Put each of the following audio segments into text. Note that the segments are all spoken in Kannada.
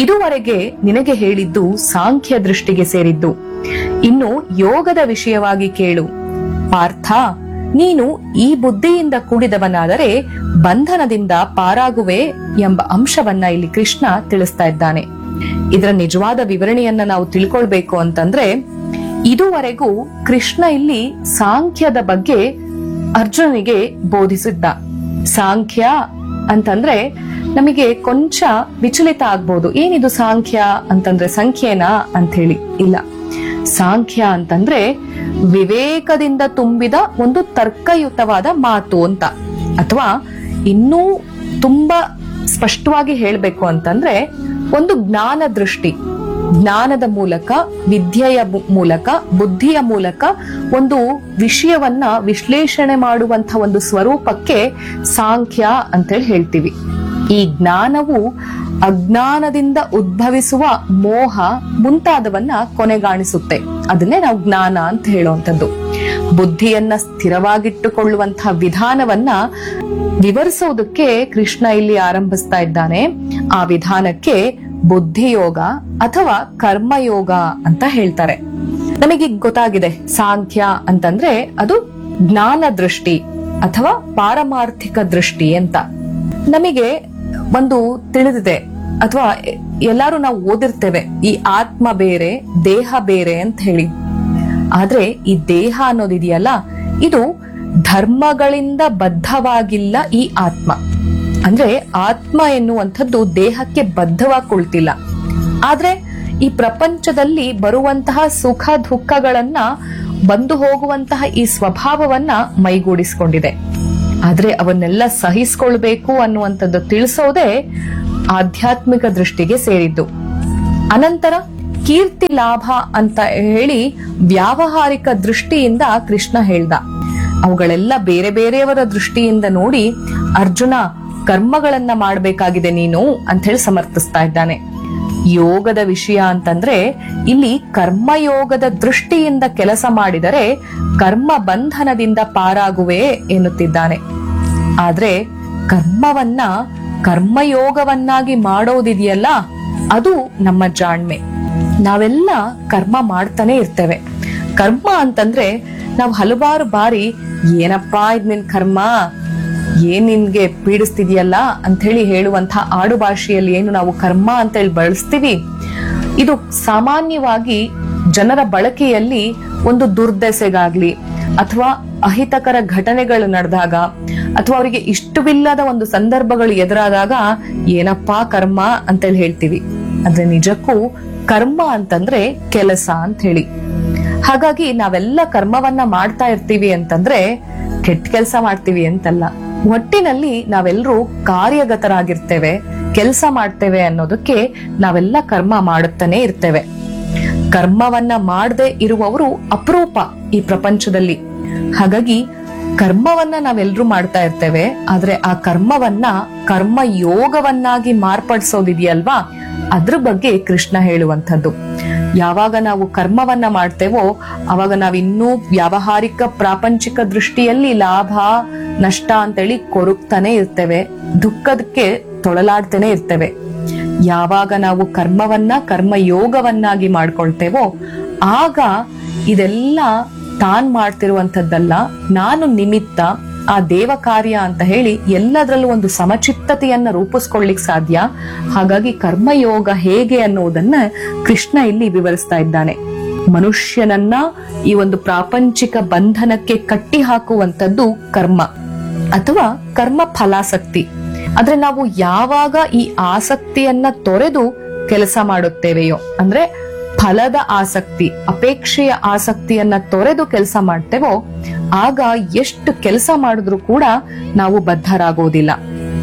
ಇದುವರೆಗೆ ನಿನಗೆ ಹೇಳಿದ್ದು ಸಾಂಖ್ಯ ದೃಷ್ಟಿಗೆ ಸೇರಿದ್ದು ಇನ್ನು ಯೋಗದ ವಿಷಯವಾಗಿ ಕೇಳು ಪಾರ್ಥ ನೀನು ಈ ಬುದ್ಧಿಯಿಂದ ಕೂಡಿದವನಾದರೆ ಬಂಧನದಿಂದ ಪಾರಾಗುವೆ ಎಂಬ ಅಂಶವನ್ನ ಇಲ್ಲಿ ಕೃಷ್ಣ ತಿಳಿಸ್ತಾ ಇದ್ದಾನೆ ಇದರ ನಿಜವಾದ ವಿವರಣೆಯನ್ನ ನಾವು ತಿಳ್ಕೊಳ್ಬೇಕು ಅಂತಂದ್ರೆ ಇದುವರೆಗೂ ಕೃಷ್ಣ ಇಲ್ಲಿ ಸಾಂಖ್ಯದ ಬಗ್ಗೆ ಅರ್ಜುನನಿಗೆ ಬೋಧಿಸಿದ್ದ ಸಾಂಖ್ಯ ಅಂತಂದ್ರೆ ನಮಗೆ ಕೊಂಚ ವಿಚಲಿತ ಆಗ್ಬೋದು ಏನಿದು ಸಾಂಖ್ಯ ಅಂತಂದ್ರೆ ಸಂಖ್ಯೆನಾ ಅಂತ ಹೇಳಿ ಇಲ್ಲ ಸಾಂಖ್ಯ ಅಂತಂದ್ರೆ ವಿವೇಕದಿಂದ ತುಂಬಿದ ಒಂದು ತರ್ಕಯುತವಾದ ಮಾತು ಅಂತ ಅಥವಾ ಇನ್ನೂ ತುಂಬಾ ಸ್ಪಷ್ಟವಾಗಿ ಹೇಳಬೇಕು ಅಂತಂದ್ರೆ ಒಂದು ಜ್ಞಾನ ದೃಷ್ಟಿ ಜ್ಞಾನದ ಮೂಲಕ ವಿದ್ಯೆಯ ಮು- ಮೂಲಕ ಬುದ್ಧಿಯ ಮೂಲಕ ಒಂದು ವಿಷಯವನ್ನ ವಿಶ್ಲೇಷಣೆ ಮಾಡುವಂತ ಒಂದು ಸ್ವರೂಪಕ್ಕೆ ಸಾಂಖ್ಯ ಅಂತೇಳಿ ಹೇಳ್ತೀವಿ ಈ ಜ್ಞಾನವು ಅಜ್ಞಾನದಿಂದ ಉದ್ಭವಿಸುವ ಮೋಹ ಮುಂತಾದವನ್ನ ಕೊನೆಗಾಣಿಸುತ್ತೆ ಅದನ್ನೇ ನಾವು ಜ್ಞಾನ ಅಂತ ಹೇಳುವಂಥದ್ದು ಬುದ್ಧಿಯನ್ನ ಸ್ಥಿರವಾಗಿಟ್ಟುಕೊಳ್ಳುವಂತಹ ವಿಧಾನವನ್ನ ವಿವರಿಸೋದಕ್ಕೆ ಕೃಷ್ಣ ಇಲ್ಲಿ ಆರಂಭಿಸ್ತಾ ಇದ್ದಾನೆ ಆ ವಿಧಾನಕ್ಕೆ ಬುದ್ಧಿಯೋಗ ಅಥವಾ ಕರ್ಮಯೋಗ ಅಂತ ಹೇಳ್ತಾರೆ ನಮಗೆ ಗೊತ್ತಾಗಿದೆ ಸಾಂಖ್ಯ ಅಂತಂದ್ರೆ ಅದು ಜ್ಞಾನ ದೃಷ್ಟಿ ಅಥವಾ ಪಾರಮಾರ್ಥಿಕ ದೃಷ್ಟಿ ಅಂತ ನಮಗೆ ಒಂದು ತಿಳಿದಿದೆ ಅಥವಾ ಎಲ್ಲಾರು ನಾವು ಓದಿರ್ತೇವೆ ಈ ಆತ್ಮ ಬೇರೆ ದೇಹ ಬೇರೆ ಅಂತ ಹೇಳಿ ಆದ್ರೆ ಈ ದೇಹ ಅನ್ನೋದಿದೆಯಲ್ಲ ಇದು ಧರ್ಮಗಳಿಂದ ಬದ್ಧವಾಗಿಲ್ಲ ಈ ಆತ್ಮ ಅಂದ್ರೆ ಆತ್ಮ ಎನ್ನುವಂಥದ್ದು ದೇಹಕ್ಕೆ ಬದ್ಧವಾಗಿ ಕುಳ್ತಿಲ್ಲ ಆದ್ರೆ ಈ ಪ್ರಪಂಚದಲ್ಲಿ ಬರುವಂತಹ ಸುಖ ದುಃಖಗಳನ್ನ ಬಂದು ಹೋಗುವಂತಹ ಈ ಸ್ವಭಾವವನ್ನ ಮೈಗೂಡಿಸಿಕೊಂಡಿದೆ ಆದ್ರೆ ಅವನ್ನೆಲ್ಲ ಸಹಿಸ್ಕೊಳ್ಬೇಕು ಅನ್ನುವಂಥದ್ದು ತಿಳಿಸೋದೇ ಆಧ್ಯಾತ್ಮಿಕ ದೃಷ್ಟಿಗೆ ಸೇರಿದ್ದು ಅನಂತರ ಕೀರ್ತಿ ಲಾಭ ಅಂತ ಹೇಳಿ ವ್ಯಾವಹಾರಿಕ ದೃಷ್ಟಿಯಿಂದ ಕೃಷ್ಣ ಹೇಳ್ದ ಅವುಗಳೆಲ್ಲ ಬೇರೆ ಬೇರೆಯವರ ದೃಷ್ಟಿಯಿಂದ ನೋಡಿ ಅರ್ಜುನ ಕರ್ಮಗಳನ್ನ ಮಾಡಬೇಕಾಗಿದೆ ನೀನು ಅಂತ ಹೇಳಿ ಸಮರ್ಥಿಸ್ತಾ ಇದ್ದಾನೆ ಯೋಗದ ವಿಷಯ ಅಂತಂದ್ರೆ ಇಲ್ಲಿ ಕರ್ಮಯೋಗದ ದೃಷ್ಟಿಯಿಂದ ಕೆಲಸ ಮಾಡಿದರೆ ಕರ್ಮ ಬಂಧನದಿಂದ ಪಾರಾಗುವೆ ಎನ್ನುತ್ತಿದ್ದಾನೆ ಆದ್ರೆ ಕರ್ಮವನ್ನ ಕರ್ಮಯೋಗವನ್ನಾಗಿ ಮಾಡೋದಿದೆಯಲ್ಲ ಅದು ನಮ್ಮ ಜಾಣ್ಮೆ ನಾವೆಲ್ಲ ಕರ್ಮ ಮಾಡ್ತಾನೆ ಇರ್ತೇವೆ ಕರ್ಮ ಅಂತಂದ್ರೆ ನಾವು ಹಲವಾರು ಬಾರಿ ಏನಪ್ಪಾ ಇದ್ ನಿನ್ ಕರ್ಮ ಏನ್ ನಿನ್ಗೆ ಪೀಡಿಸ್ತಿದ್ಯಲ್ಲ ಅಂತ ಹೇಳಿ ಹೇಳುವಂತಹ ಆಡು ಭಾಷೆಯಲ್ಲಿ ಏನು ನಾವು ಕರ್ಮ ಅಂತ ಹೇಳಿ ಬಳಸ್ತೀವಿ ಇದು ಸಾಮಾನ್ಯವಾಗಿ ಜನರ ಬಳಕೆಯಲ್ಲಿ ಒಂದು ದುರ್ದೆಸೆಗಾಗ್ಲಿ ಅಥವಾ ಅಹಿತಕರ ಘಟನೆಗಳು ನಡೆದಾಗ ಅಥವಾ ಅವರಿಗೆ ಇಷ್ಟವಿಲ್ಲದ ಒಂದು ಸಂದರ್ಭಗಳು ಎದುರಾದಾಗ ಏನಪ್ಪಾ ಕರ್ಮ ಅಂತೇಳಿ ಹೇಳ್ತೀವಿ ಆದ್ರೆ ನಿಜಕ್ಕೂ ಕರ್ಮ ಅಂತಂದ್ರೆ ಕೆಲಸ ಅಂತ ಹೇಳಿ ಹಾಗಾಗಿ ನಾವೆಲ್ಲ ಕರ್ಮವನ್ನ ಮಾಡ್ತಾ ಇರ್ತೀವಿ ಅಂತಂದ್ರೆ ಕೆಟ್ಟ ಕೆಲಸ ಮಾಡ್ತೀವಿ ಅಂತಲ್ಲ ಒಟ್ಟಿನಲ್ಲಿ ನಾವೆಲ್ಲರೂ ಕಾರ್ಯಗತರಾಗಿರ್ತೇವೆ ಕೆಲಸ ಮಾಡ್ತೇವೆ ಅನ್ನೋದಕ್ಕೆ ನಾವೆಲ್ಲ ಕರ್ಮ ಮಾಡುತ್ತಾನೆ ಇರ್ತೇವೆ ಕರ್ಮವನ್ನ ಮಾಡದೆ ಇರುವವರು ಅಪರೂಪ ಈ ಪ್ರಪಂಚದಲ್ಲಿ ಹಾಗಾಗಿ ಕರ್ಮವನ್ನ ನಾವೆಲ್ಲರೂ ಮಾಡ್ತಾ ಇರ್ತೇವೆ ಆದ್ರೆ ಆ ಕರ್ಮವನ್ನ ಕರ್ಮ ಯೋಗವನ್ನಾಗಿ ಮಾರ್ಪಡಿಸೋದಿದೆಯಲ್ವಾ ಅದ್ರ ಬಗ್ಗೆ ಕೃಷ್ಣ ಹೇಳುವಂಥದ್ದು ಯಾವಾಗ ನಾವು ಕರ್ಮವನ್ನ ಮಾಡ್ತೇವೋ ಅವಾಗ ನಾವ್ ಇನ್ನೂ ವ್ಯಾವಹಾರಿಕ ಪ್ರಾಪಂಚಿಕ ದೃಷ್ಟಿಯಲ್ಲಿ ಲಾಭ ನಷ್ಟ ಅಂತೇಳಿ ಕೊರಗ್ತಾನೆ ಇರ್ತೇವೆ ದುಃಖದಕ್ಕೆ ತೊಳಲಾಡ್ತಾನೆ ಇರ್ತೇವೆ ಯಾವಾಗ ನಾವು ಕರ್ಮವನ್ನ ಕರ್ಮ ಯೋಗವನ್ನಾಗಿ ಮಾಡ್ಕೊಳ್ತೇವೋ ಆಗ ಇದೆಲ್ಲ ತಾನ್ ಮಾಡ್ತಿರುವಂತದ್ದಲ್ಲ ನಾನು ನಿಮಿತ್ತ ಆ ದೇವ ಕಾರ್ಯ ಅಂತ ಹೇಳಿ ಎಲ್ಲದರಲ್ಲೂ ಒಂದು ಸಮಚಿತ್ತತೆಯನ್ನ ರೂಪಿಸ್ಕೊಳ್ಳಿಕ್ ಸಾಧ್ಯ ಹಾಗಾಗಿ ಕರ್ಮಯೋಗ ಹೇಗೆ ಅನ್ನೋದನ್ನ ಕೃಷ್ಣ ಇಲ್ಲಿ ವಿವರಿಸ್ತಾ ಇದ್ದಾನೆ ಮನುಷ್ಯನನ್ನ ಈ ಒಂದು ಪ್ರಾಪಂಚಿಕ ಬಂಧನಕ್ಕೆ ಕಟ್ಟಿ ಹಾಕುವಂತದ್ದು ಕರ್ಮ ಅಥವಾ ಕರ್ಮ ಫಲಾಸಕ್ತಿ ಆದ್ರೆ ನಾವು ಯಾವಾಗ ಈ ಆಸಕ್ತಿಯನ್ನ ತೊರೆದು ಕೆಲಸ ಮಾಡುತ್ತೇವೆಯೋ ಅಂದ್ರೆ ಫಲದ ಆಸಕ್ತಿ ಅಪೇಕ್ಷೆಯ ಆಸಕ್ತಿಯನ್ನ ತೊರೆದು ಕೆಲಸ ಮಾಡ್ತೇವೋ ಆಗ ಎಷ್ಟು ಕೆಲಸ ಮಾಡಿದ್ರು ಕೂಡ ನಾವು ಬದ್ಧರಾಗೋದಿಲ್ಲ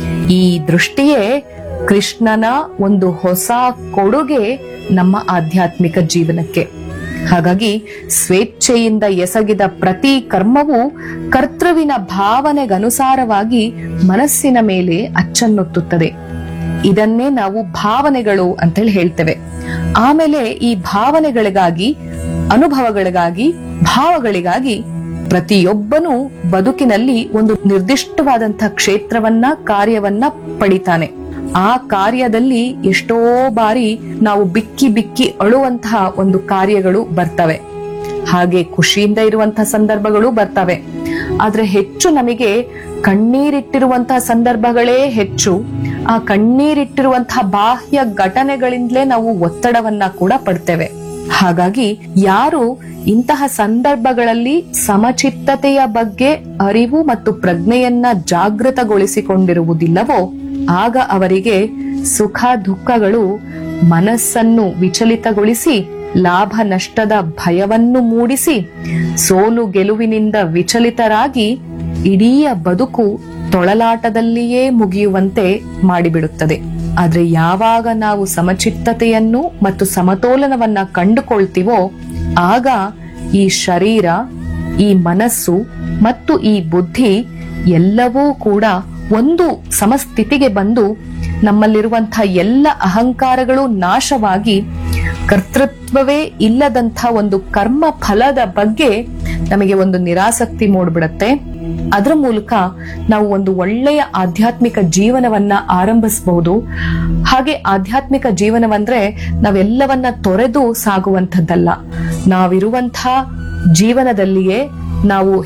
ಈ ದೃಷ್ಟಿಯೇ ಕೃಷ್ಣನ ಒಂದು ಹೊಸ ಕೊಡುಗೆ ನಮ್ಮ ಆಧ್ಯಾತ್ಮಿಕ ಜೀವನಕ್ಕೆ ಹಾಗಾಗಿ ಸ್ವೇಚ್ಛೆಯಿಂದ ಎಸಗಿದ ಪ್ರತಿ ಕರ್ಮವು ಕರ್ತೃವಿನ ಭಾವನೆಗನುಸಾರವಾಗಿ ಮನಸ್ಸಿನ ಮೇಲೆ ಅಚ್ಚನ್ನೊತ್ತುತ್ತದೆ ಇದನ್ನೇ ನಾವು ಭಾವನೆಗಳು ಅಂತೇಳಿ ಹೇಳ್ತೇವೆ ಆಮೇಲೆ ಈ ಭಾವನೆಗಳಿಗಾಗಿ ಅನುಭವಗಳಿಗಾಗಿ ಭಾವಗಳಿಗಾಗಿ ಪ್ರತಿಯೊಬ್ಬನೂ ಬದುಕಿನಲ್ಲಿ ಒಂದು ನಿರ್ದಿಷ್ಟವಾದಂತಹ ಕ್ಷೇತ್ರವನ್ನ ಕಾರ್ಯವನ್ನ ಪಡಿತಾನೆ ಆ ಕಾರ್ಯದಲ್ಲಿ ಎಷ್ಟೋ ಬಾರಿ ನಾವು ಬಿಕ್ಕಿ ಬಿಕ್ಕಿ ಅಳುವಂತಹ ಒಂದು ಕಾರ್ಯಗಳು ಬರ್ತವೆ ಹಾಗೆ ಖುಷಿಯಿಂದ ಇರುವಂತಹ ಸಂದರ್ಭಗಳು ಬರ್ತವೆ ಆದ್ರೆ ಹೆಚ್ಚು ನಮಗೆ ಕಣ್ಣೀರಿಟ್ಟಿರುವಂತಹ ಸಂದರ್ಭಗಳೇ ಹೆಚ್ಚು ಆ ಕಣ್ಣೀರಿಟ್ಟಿರುವಂತಹ ಬಾಹ್ಯ ಘಟನೆಗಳಿಂದಲೇ ನಾವು ಒತ್ತಡವನ್ನ ಕೂಡ ಪಡ್ತೇವೆ ಹಾಗಾಗಿ ಯಾರು ಇಂತಹ ಸಂದರ್ಭಗಳಲ್ಲಿ ಸಮಚಿತ್ತತೆಯ ಬಗ್ಗೆ ಅರಿವು ಮತ್ತು ಪ್ರಜ್ಞೆಯನ್ನ ಜಾಗೃತಗೊಳಿಸಿಕೊಂಡಿರುವುದಿಲ್ಲವೋ ಆಗ ಅವರಿಗೆ ಸುಖ ದುಃಖಗಳು ಮನಸ್ಸನ್ನು ವಿಚಲಿತಗೊಳಿಸಿ ಲಾಭ ನಷ್ಟದ ಭಯವನ್ನು ಮೂಡಿಸಿ ಸೋಲು ಗೆಲುವಿನಿಂದ ವಿಚಲಿತರಾಗಿ ಇಡೀ ಬದುಕು ತೊಳಲಾಟದಲ್ಲಿಯೇ ಮುಗಿಯುವಂತೆ ಮಾಡಿಬಿಡುತ್ತದೆ ಆದ್ರೆ ಯಾವಾಗ ನಾವು ಸಮಚಿತ್ತತೆಯನ್ನು ಮತ್ತು ಸಮತೋಲನವನ್ನ ಕಂಡುಕೊಳ್ತೀವೋ ಆಗ ಈ ಶರೀರ ಈ ಮನಸ್ಸು ಮತ್ತು ಈ ಬುದ್ಧಿ ಎಲ್ಲವೂ ಕೂಡ ಒಂದು ಸಮಸ್ಥಿತಿಗೆ ಬಂದು ನಮ್ಮಲ್ಲಿರುವಂತಹ ಎಲ್ಲ ಅಹಂಕಾರಗಳು ನಾಶವಾಗಿ ಕರ್ತೃತ್ವವೇ ಇಲ್ಲದಂಥ ಒಂದು ಕರ್ಮ ಫಲದ ಬಗ್ಗೆ ನಮಗೆ ಒಂದು ನಿರಾಸಕ್ತಿ ಮೂಡ್ಬಿಡತ್ತೆ ಅದರ ಮೂಲಕ ನಾವು ಒಂದು ಒಳ್ಳೆಯ ಆಧ್ಯಾತ್ಮಿಕ ಜೀವನವನ್ನ ಆರಂಭಿಸಬಹುದು ಹಾಗೆ ಆಧ್ಯಾತ್ಮಿಕ ಜೀವನವಂದ್ರೆ ನಾವೆಲ್ಲವನ್ನ ತೊರೆದು ಸಾಗುವಂಥದ್ದಲ್ಲ ನಾವಿರುವಂಥ ಜೀವನದಲ್ಲಿಯೇ ನಾವು